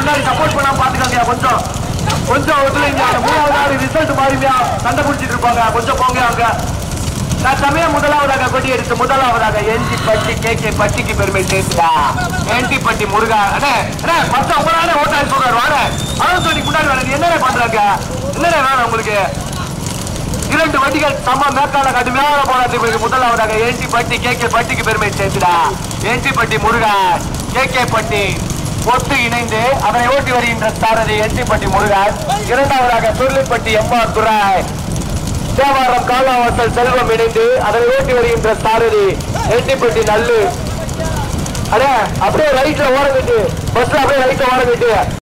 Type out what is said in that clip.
முன்னாடி சப்போர்ட் பண்ணாம பாத்துக்கோங்க கொஞ்சம் கொஞ்சம் ஒத்துழைங்க மூணாவது ஆறு ரிசல்ட் மாறியா சண்டை பிடிச்சிட்டு இருப்பாங்க கொஞ்சம் போங்க அங்க நான் சமயம் முதலாவதாக கொடி எடுத்து முதலாவதாக என்ஜி பட்டி கே கே பட்டிக்கு பெருமை சேர்த்துடா என்டி பட்டி முருகா அண்ணே அண்ணே மத்த உங்களால ஓட்டாளி சொல்றாரு வாங்க அதான் சொல்லி முன்னாடி வரது என்னென்ன பண்றாங்க என்னென்ன வேணும் உங்களுக்கு இரண்டு வண்டிகள் சம மேற்கால கடுமையான போராட்டத்திற்கு முதலாவதாக ஏஞ்சி பட்டி கே கே பட்டிக்கு பெருமை சேர்த்துடா ஏஞ்சி பட்டி முருகா கே கே பட்டி ஒத்து இணைந்து அதனை ஓட்டி வருகின்ற சாரதி என்டி பட்டி முருகன் இரண்டாவதாக சுருளிப்பட்டி எம்ஆர் துராய் தேவாரம் காலாவாசல் செல்வம் இணைந்து அதனை ஓட்டி வருகின்ற சாரதி என்டிப்பட்டி நல்லு அடே அப்படியே ரைட்ல ஓரம் விட்டு பஸ்ல அப்படியே ரைட்ல ஓரம் விட்டு